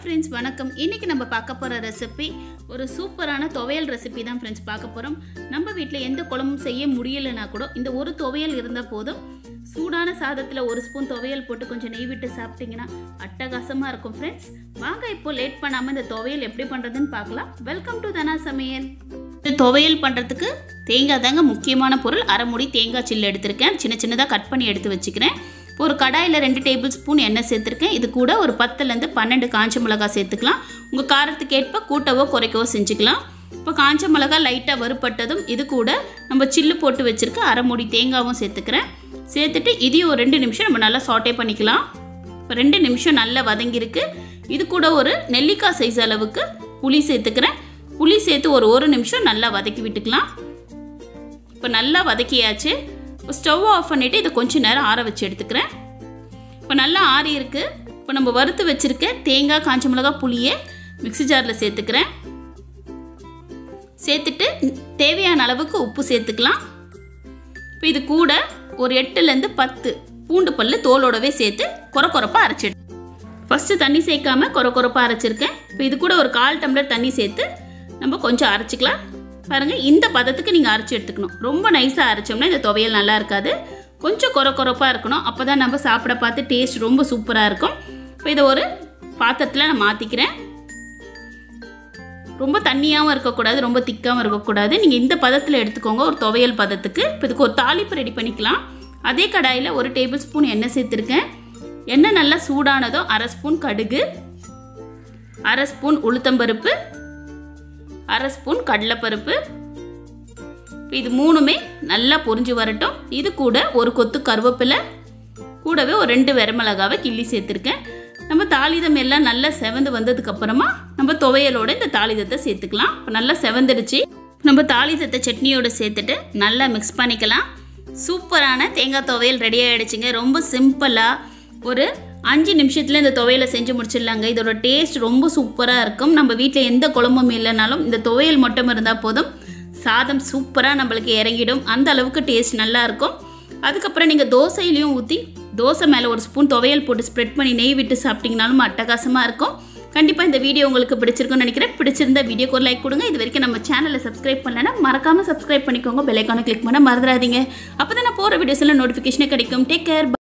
friends வணக்கம் இன்றைக்கி நம்ம பார்க்க போகிற ரெசிபி ஒரு சூப்பரான துவையல் ரெசிபி தான் ஃப்ரெண்ட்ஸ் பார்க்க போகிறோம் நம்ம வீட்டில் எந்த குழம்பும் செய்ய முடியலைன்னா கூட இந்த ஒரு துவையல் இருந்தால் போதும் சூடான சாதத்தில் ஒரு ஸ்பூன் துவையல் போட்டு கொஞ்சம் நெய் விட்டு சாப்பிட்டீங்கன்னா அட்டகாசமாக இருக்கும் ஃப்ரெண்ட்ஸ் வாங்க இப்போ லேட் பண்ணாமல் இந்த துவையல் எப்படி பண்ணுறதுன்னு பார்க்கலாம் வெல்கம் டு தனா சமையல் இந்த துவையல் பண்ணுறதுக்கு தேங்காய் தாங்க முக்கியமான பொருள் அரை முடி தேங்காய் சில்லு எடுத்திருக்கேன் சின்ன சின்னதாக கட் பண்ணி எடுத்து வச்சுக்கிறேன் ஒரு கடாயில் ரெண்டு டேபிள் ஸ்பூன் எண்ணெய் சேர்த்துருக்கேன் இது கூட ஒரு பத்துலேருந்து பன்னெண்டு காஞ்ச மிளகாய் சேர்த்துக்கலாம் உங்கள் காரத்துக்கு ஏற்ப கூட்டவோ குறைக்கவோ செஞ்சுக்கலாம் இப்போ காஞ்ச மிளகாய் லைட்டாக வறுப்பட்டதும் இது கூட நம்ம சில்லு போட்டு வச்சுருக்க அரை மூடி தேங்காவும் சேர்த்துக்கிறேன் சேர்த்துட்டு இதையும் ஒரு ரெண்டு நிமிஷம் நம்ம நல்லா சாட்டே பண்ணிக்கலாம் இப்போ ரெண்டு நிமிஷம் நல்லா வதங்கியிருக்கு இது கூட ஒரு நெல்லிக்காய் சைஸ் அளவுக்கு புளி சேர்த்துக்கிறேன் புளி சேர்த்து ஒரு ஒரு நிமிஷம் நல்லா வதக்கி விட்டுக்கலாம் இப்போ நல்லா வதக்கியாச்சு இப்போ ஸ்டவ் ஆஃப் பண்ணிவிட்டு இதை கொஞ்சம் நேரம் ஆற வச்சு எடுத்துக்கிறேன் இப்போ நல்லா ஆறி இருக்கு இப்போ நம்ம வறுத்து வச்சுருக்க தேங்காய் காஞ்ச மிளகாய் புளியை மிக்ஸி ஜாரில் சேர்த்துக்கிறேன் சேர்த்துட்டு தேவையான அளவுக்கு உப்பு சேர்த்துக்கலாம் இப்போ இது கூட ஒரு எட்டுலேருந்து பத்து பூண்டு பல் தோலோடவே சேர்த்து கொர கொரப்பாக அரைச்சிடு ஃபஸ்ட்டு தண்ணி சேர்க்காம கொர கொரப்பாக அரைச்சிருக்கேன் இப்போ இது கூட ஒரு கால் டம்ளர் தண்ணி சேர்த்து நம்ம கொஞ்சம் அரைச்சிக்கலாம் பாருங்கள் இந்த பதத்துக்கு நீங்கள் அரைச்சி எடுத்துக்கணும் ரொம்ப நைஸாக அரைச்சோம்னா இந்த துவையல் நல்லா இருக்காது கொஞ்சம் கொர கொரப்பாக இருக்கணும் அப்போ தான் நம்ம சாப்பிட பார்த்து டேஸ்ட் ரொம்ப சூப்பராக இருக்கும் இப்போ இதை ஒரு பாத்திரத்தில் நான் மாற்றிக்கிறேன் ரொம்ப தண்ணியாகவும் இருக்கக்கூடாது ரொம்ப திக்காகவும் இருக்கக்கூடாது நீங்கள் இந்த பதத்தில் எடுத்துக்கோங்க ஒரு துவையல் பதத்துக்கு இப்போ இதுக்கு ஒரு தாளிப்பு ரெடி பண்ணிக்கலாம் அதே கடாயில் ஒரு டேபிள் ஸ்பூன் எண்ணெய் சேர்த்துருக்கேன் எண்ணெய் நல்லா சூடானதோ அரை ஸ்பூன் கடுகு அரை ஸ்பூன் உளுத்தம்பருப்பு அரை ஸ்பூன் கடலைப்பருப்பு இது மூணுமே நல்லா பொரிஞ்சு வரட்டும் இது கூட ஒரு கொத்து கருவேப்பிலை கூடவே ஒரு ரெண்டு வரமிளகாவை கிள்ளி சேர்த்துருக்கேன் நம்ம தாளிதம் எல்லாம் நல்லா செவந்து வந்ததுக்கு அப்புறமா நம்ம துவையலோட இந்த தாளிதத்தை சேர்த்துக்கலாம் இப்போ நல்லா செவந்துடுச்சு நம்ம தாளிதத்தை சட்னியோட சேர்த்துட்டு நல்லா மிக்ஸ் பண்ணிக்கலாம் சூப்பரான தேங்காய் துவையல் ரெடி ஆகிடுச்சுங்க ரொம்ப சிம்பிளாக ஒரு அஞ்சு நிமிஷத்தில் இந்த துவையலை செஞ்சு முடிச்சிடலாங்க இதோட டேஸ்ட் ரொம்ப சூப்பராக இருக்கும் நம்ம வீட்டில் எந்த குழம்பும் இல்லைனாலும் இந்த துவையல் மட்டும் இருந்தால் போதும் சாதம் சூப்பராக நம்மளுக்கு இறங்கிடும் அந்த அளவுக்கு டேஸ்ட் நல்லா இருக்கும் அதுக்கப்புறம் நீங்கள் தோசையிலையும் ஊற்றி தோசை மேலே ஒரு ஸ்பூன் துவையல் போட்டு ஸ்ப்ரெட் பண்ணி நெய் விட்டு சாப்பிட்டிங்கனாலும் அட்டகாசமாக இருக்கும் கண்டிப்பாக இந்த வீடியோ உங்களுக்கு பிடிச்சிருக்குன்னு நினைக்கிறேன் பிடிச்சிருந்த வீடியோக்கு ஒரு லைக் கொடுங்க இது வரைக்கும் நம்ம சேனலை சப்ஸ்கிரைப் பண்ணலன்னா மறக்காமல் சப்ஸ்கிரைப் பண்ணிக்கோங்க பெல்லைக்கான கிளிக் பண்ண மறந்துடாதீங்க அப்போ தான் நான் போகிற வீடியோஸில் நோட்டிஃபிகேஷனே கிடைக்கும் டேக் கேர்